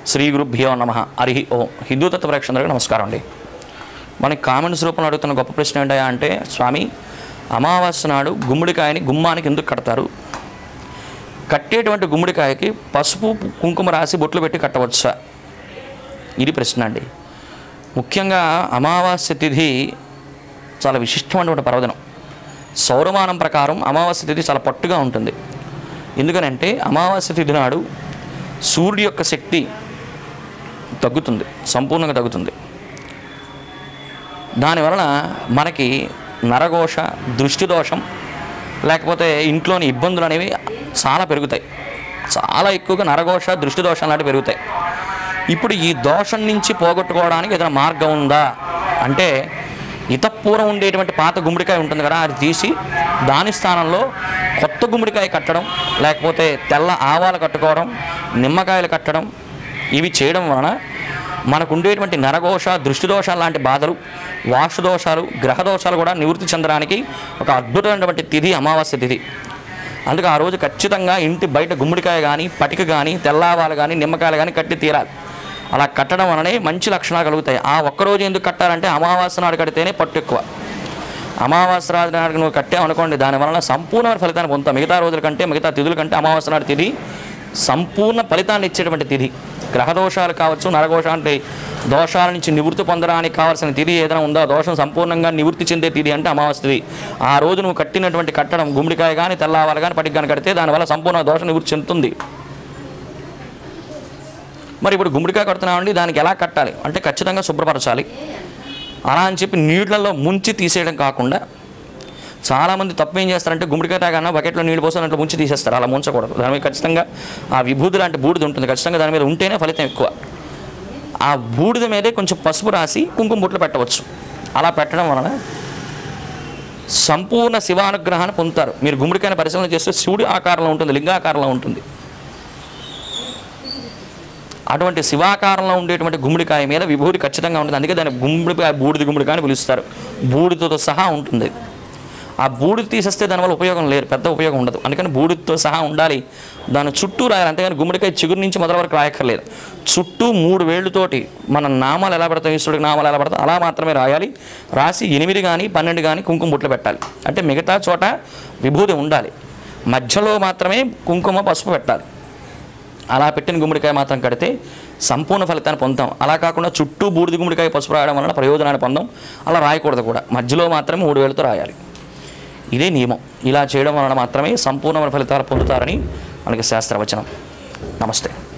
శ్రీ గురుభ్యో నమ హరి ఓం హిందూ తత్వ ప్రేక్షకులకు నమస్కారం అండి మనకి కామెంట్స్ రూపంలో అడుగుతున్న గొప్ప ప్రశ్న ఏంటయ్యా అంటే స్వామి అమావాస్య నాడు గుమ్మడికాయని గుమ్మానికి ఎందుకు కడతారు కట్టేటువంటి గుమ్మడికాయకి పసుపు కుంకుమ రాసి బొట్లు పెట్టి కట్టవచ్చా ఇది ప్రశ్న అండి ముఖ్యంగా అమావాస్య తిథి చాలా విశిష్టమైనటువంటి పర్వదినం సౌరమానం ప్రకారం అమావాస్య తిథి చాలా పట్టుగా ఉంటుంది ఎందుకనంటే అమావాస్య తిథి నాడు సూర్యుడి యొక్క శక్తి తగ్గుతుంది సంపూర్ణంగా తగ్గుతుంది దానివలన మనకి నరఘోష దృష్టి దోషం లేకపోతే ఇంట్లోని ఇబ్బందులు అనేవి చాలా పెరుగుతాయి చాలా ఎక్కువగా నరఘోష దృష్టి దోషం లాంటివి పెరుగుతాయి ఇప్పుడు ఈ దోషం నుంచి పోగొట్టుకోవడానికి ఏదైనా మార్గం ఉందా అంటే ఇతపూర్వం ఉండేటువంటి పాత గుమ్మడికాయ ఉంటుంది కదా అది తీసి దాని స్థానంలో కొత్త గుమ్మడికాయ కట్టడం లేకపోతే తెల్ల ఆవాలు కట్టుకోవడం నిమ్మకాయలు కట్టడం ఇవి చేయడం వలన మనకు ఉండేటువంటి నరఘోష దృష్టి దోషాలు లాంటి బాధలు వాస్తు దోషాలు గ్రహ దోషాలు కూడా నివృత్తి చెందడానికి ఒక అద్భుతమైనటువంటి తిథి అమావాస్య తిథి అందుకే ఆ రోజు ఖచ్చితంగా ఇంటి బయట గుమ్మడికాయ కానీ పటిక కానీ తెల్లావాలు కానీ నిమ్మకాయలు కానీ కట్టి తీరాలి అలా కట్టడం వలనే మంచి లక్షణాలు కలుగుతాయి ఆ ఒక్కరోజు ఎందుకు కట్టాలంటే అమావాస్య నాడు కడితేనే పట్టు ఎక్కువ అమావాస్య రాజు నాడు నువ్వు కట్టావు అనుకోండి దానివలన సంపూర్ణ ఫలితాన్ని పొందుతావు మిగతా రోజుల కంటే మిగతా తిథుల కంటే అమావాస్య నాడు తిథి సంపూర్ణ ఫలితాన్ని ఇచ్చేటువంటి తిథి గ్రహ దోషాలు కావచ్చు నరఘోష అంటే దోషాల నుంచి నివృత్తి పొందడానికి కావాల్సిన తిథి ఏదైనా ఉందో ఆ దోషం సంపూర్ణంగా నివృత్తి చెందే తిథి అంటే అమావాస్య తిథి ఆ రోజు నువ్వు కట్టినటువంటి కట్టడం గుమ్మడికాయ కానీ తెల్లవారు కానీ పటికి కానీ కడితే దానివల్ల సంపూర్ణ దోషం నివృత్తి చెందుతుంది మరి ఇప్పుడు గుమ్మడికాయ కడుతున్నామండి దానికి ఎలా కట్టాలి అంటే ఖచ్చితంగా శుభ్రపరచాలి అలా అని చెప్పి నీళ్ళల్లో ముంచి తీసేయడం కాకుండా చాలామంది తప్పు ఏం చేస్తారంటే గుమ్మడికాయ తాగన్నా బకెట్లో నీళ్ళు పోసి దాంట్లో ముంచి తీసేస్తారు అలా ముంచకూడదు దాని మీద ఖచ్చితంగా ఆ విభూతి లాంటి బూడిద ఉంటుంది ఖచ్చితంగా దాని మీద ఉంటేనే ఫలితం ఎక్కువ ఆ బూడిద మీదే కొంచెం పసుపు రాసి కుంకుమ బొట్లు పెట్టవచ్చు అలా పెట్టడం వలన సంపూర్ణ శివానుగ్రహాన్ని పొందుతారు మీరు గుమ్మడికాయని పరిశీలన చేస్తే శివుడి ఆకారంలో ఉంటుంది లింగాకారంలో ఉంటుంది అటువంటి శివాకారంలో ఉండేటువంటి గుమ్మడికాయ మీద విభూతి ఖచ్చితంగా ఉంటుంది అందుకే దాన్ని గుమ్మడికాయ బూడిద గుమ్మడికాయ అని పిలుస్తారు బూడిదతో సహా ఉంటుంది ఆ బూడిద తీసేస్తే దానివల్ల ఉపయోగం లేదు పెద్ద ఉపయోగం ఉండదు అందుకని బూడిదతో సహా ఉండాలి దాని చుట్టూ రాయాలి అంతేగాని గుమ్మడికాయ చిగురు నుంచి మొదల వరకు రాయక్కర్లేదు చుట్టూ మూడు వేళ్ళతోటి మన నామాలు ఎలా పడతాయి ఈశ్వరుడికి నామాలు ఎలా పడతాయి అలా మాత్రమే రాయాలి రాసి ఎనిమిది కానీ పన్నెండు కానీ కుంకుమ బుట్లు పెట్టాలి అంటే మిగతా చోట విభూతి ఉండాలి మధ్యలో మాత్రమే కుంకుమ పసుపు పెట్టాలి అలా పెట్టిన గుమ్మడికాయ మాత్రం కడితే సంపూర్ణ ఫలితాన్ని పొందుతాం అలా కాకుండా చుట్టూ బూడిద గుమ్మడికాయ పసుపు రాయడం వలన ప్రయోజనాన్ని పొందాం అలా రాయకూడదు కూడా మధ్యలో మాత్రమే మూడు వేలతో రాయాలి ఇదే నియమం ఇలా చేయడం వలన మాత్రమే సంపూర్ణమైన ఫలితాలు పొందుతారని మనకి శాస్త్రవచనం నమస్తే